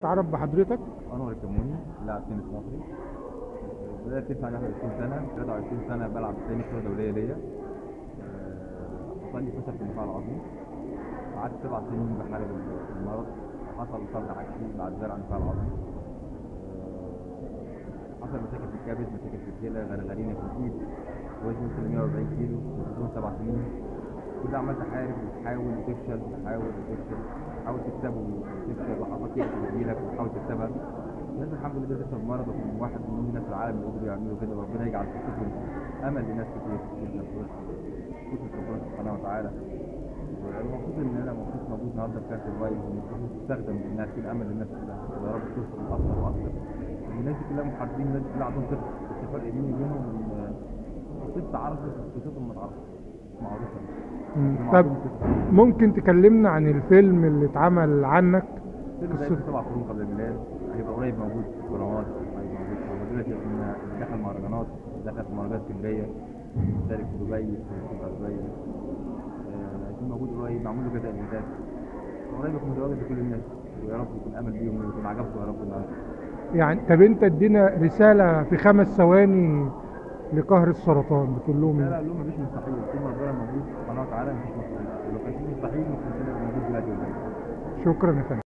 تعرف بحضرتك انور الكموني لاعب تنس مصري بدأت تسعة 21 سنة 23 سنة بلعب تاني كرة دولية ليا آه، حصل لي كسر في النخاع العظمي قعدت سبع سنين بحارب المرض حصل طرد عكسي بعد زرع النخاع العظمي آه، حصل مشاكل في الكبد مشاكل في الكلى غرغرينة في الايد وزني وصل ل 140 كيلو بدون سبع سنين كل عمال تحارب وتحاول وتفشل وتحاول وتفشل تحاول تكسب وتفشل لحظات كده بتجيلك وتحاول تكسبها الناس الحمد لله قدرت المرض وكان واحد من الناس في العالم اللي قدروا يعملوا كده وربنا يجعل في كتب امل لناس كتير جدا كتب ربنا سبحانه وتعالى المفروض ان انا مبسوط موجود النهارده في كاس الوايز والمفروض تستخدم انها تكون امل للناس كلها ويا رب توصل اكتر واكتر الناس دي كلها محاربين الناس دي كلها عندهم ثقه بس الفرق بيني وبينهم ان الطب تعرفت خصوصاتهم ما تعرفش معروفه مم. هم طب عندهم ثقة. ممكن تكلمنا عن الفيلم اللي اتعمل عنك الفيلم ده قصة- سبع قرون قبل الميلاد هيبقى قريب موجود في القنوات هيبقى موجود هو دلوقتي ان دخل مهرجانات دخل في مهرجانات اسكندريه شارك في دبي في دبي آه، هيكون موجود قريب معمول له كذا انتاج قريب يكون متواجد لكل الناس ويا رب يكون امل بيهم ويكون عجبكم يا رب النهارده يعني طب انت ادينا رسالة في خمس ثواني لقهر السرطان بتقول لهم لا ايه؟ لا لهم مفيش مستحيل طول ما ربنا موجود سبحانه وتعالى مفيش مستحيل لو كان في مستحيل ما كناش موجود دلوقتي قدامنا شكرا يا فندم